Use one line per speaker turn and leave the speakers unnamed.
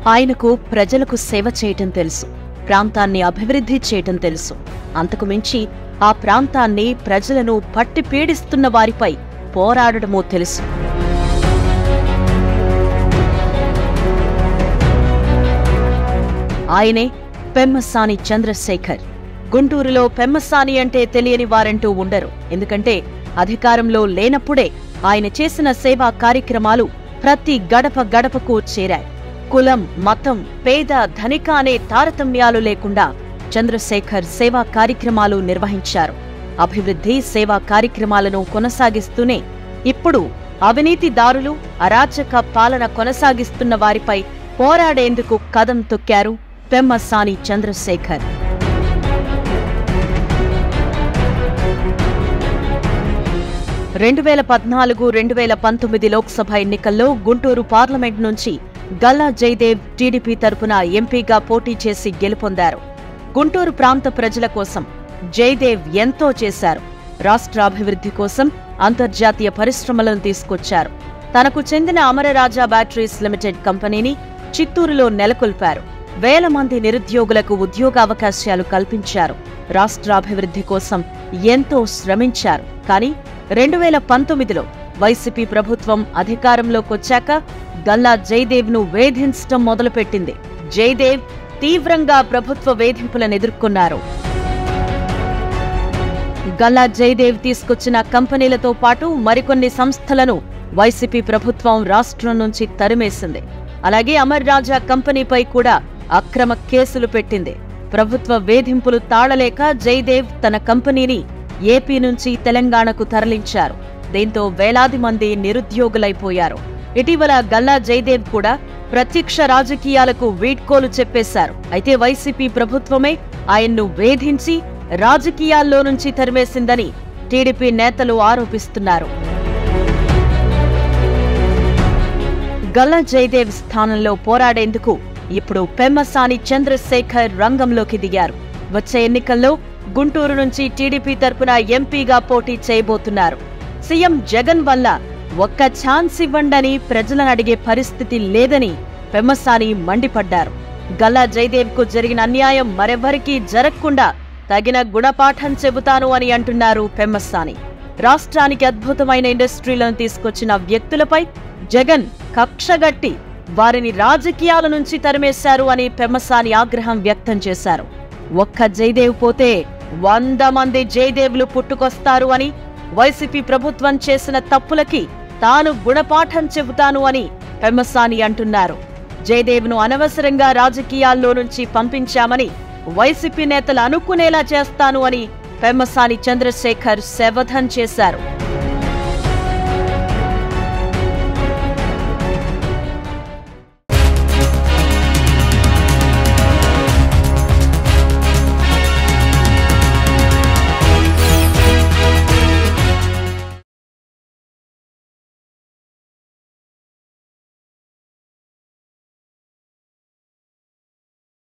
ఆయనకు ప్రజలకు సేవ చేయటం తెలుసు ప్రాంతాన్ని అభివృద్ధి చేయటం తెలుసు అంతకు మించి ఆ ప్రాంతాన్ని ప్రజలను పట్టి పీడిస్తున్న వారిపై పోరాడటమూ తెలుసు ఆయనే పెమ్మసాని చంద్రశేఖర్ గుంటూరులో పెమ్మసాని అంటే తెలియని వారంటూ ఉండరు ఎందుకంటే అధికారంలో లేనప్పుడే ఆయన చేసిన సేవా కార్యక్రమాలు ప్రతి గడప గడపకు చేరాయి కులం మతం పేద ధనిక అనే తారతమ్యాలు లేకుండా చంద్రశేఖర్ సేవా కార్యక్రమాలు నిర్వహించారు అభివృద్ధి సేవా కార్యక్రమాలను కొనసాగిస్తూనే ఇప్పుడు అవినీతిదారులు అరాచక పాలన కొనసాగిస్తున్న వారిపై పోరాడేందుకు కదం తొక్కారు పెమ్మసాని చంద్రశేఖర్ రెండు వేల పద్నాలుగు రెండు వేల పంతొమ్మిది లోక్సభ ఎన్నికల్లో గుంటూరు పార్లమెంట్ నుంచి గల్లా జయదేవ్ టీడీపీ తరపున ఎంపీగా పోటీ చేసి గెలుపొందారు గుంటూరు ప్రాంత ప్రజల కోసం జయదేవ్ ఎంతో చేశారు రాష్ట్ర అభివృద్ధి కోసం అంతర్జాతీయ పరిశ్రమలను తీసుకొచ్చారు తనకు చెందిన అమరరాజా బ్యాటరీస్ లిమిటెడ్ కంపెనీని చిత్తూరులో నెలకొల్పారు వేల మంది నిరుద్యోగులకు ఉద్యోగావకాశాలు కల్పించారు రాష్ట్ర అభివృద్ధి కోసం ఎంతో శ్రమించారు కానీ రెండు వేల పంతొమ్మిదిలో వైసీపీ ప్రభుత్వం అధికారంలోకొచ్చాక గల్లా జయదేవ్ను వేధించడం మొదలుపెట్టింది జయదేవ్ తీవ్రంగా ప్రభుత్వ వేధింపులను ఎదుర్కొన్నారు గల్లా జయదేవ్ తీసుకొచ్చిన కంపెనీలతో పాటు మరికొన్ని సంస్థలను వైసీపీ ప్రభుత్వం రాష్ట్రం నుంచి తరిమేసింది అలాగే అమర్ రాజా కంపెనీపై కూడా అక్రమ కేసులు పెట్టింది ప్రభుత్వ వేధింపులు తాళలేక జయదేవ్ తన కంపెనీని ఏపీ నుంచి తెలంగాణకు తరలించారు దీంతో వేలాది మంది నిరుద్యోగులైపోయారు ఇటీవల గల్లా జయదేవ్ కూడా ప్రత్యక్ష రాజకీయాలకు వీడ్కోలు చెప్పేశారు అయితే వైసీపీ ప్రభుత్వమే ఆయన్ను వేధించి రాజకీయాల్లో నుంచి తరిమేసిందని టీడీపీ నేతలు ఆరోపిస్తున్నారు గల్లా జయదేవ్ స్థానంలో పోరాడేందుకు ఇప్పుడు పెమ్మసాని చంద్రశేఖర్ రంగంలోకి దిగారు వచ్చే ఎన్నికల్లో గుంటూరు నుంచి టీడీపీ తరపున ఎంపీగా పోటీ చేయబోతున్నారు సీఎం జగన్ వల్ల ఒక్క ఛాన్స్ ఇవ్వండని ప్రజలను అడిగే పరిస్థితి లేదని పెమ్మసాని మండిపడ్డారు గల్లా జయదేవ్ కు జరిగిన అన్యాయం మరెవ్వరికీ జరగకుండా తగిన గుణపాఠం చెబుతాను అని అంటున్నారు పెమ్మసాని రాష్ట్రానికి అద్భుతమైన ఇండస్ట్రీలను తీసుకొచ్చిన వ్యక్తులపై జగన్ కక్షగట్టి వారిని రాజకీయాల నుంచి తరిమేశారు అని పెమ్మసాని ఆగ్రహం వ్యక్తం చేశారు ఒక్క జయదేవ్ పోతే వంద మంది జయదేవ్లు పుట్టుకొస్తారు అని వైసీపీ ప్రభుత్వం చేసిన తప్పులకి తాను గుణపాఠం చెబుతాను అని పెమ్మసాని అంటున్నారు జయదేవ్ను అనవసరంగా రాజకీయాల్లో నుంచి పంపించామని వైసీపీ నేతలు అనుకునేలా చేస్తాను అని పెమ్మసాని చంద్రశేఖర్ శపథం చేశారు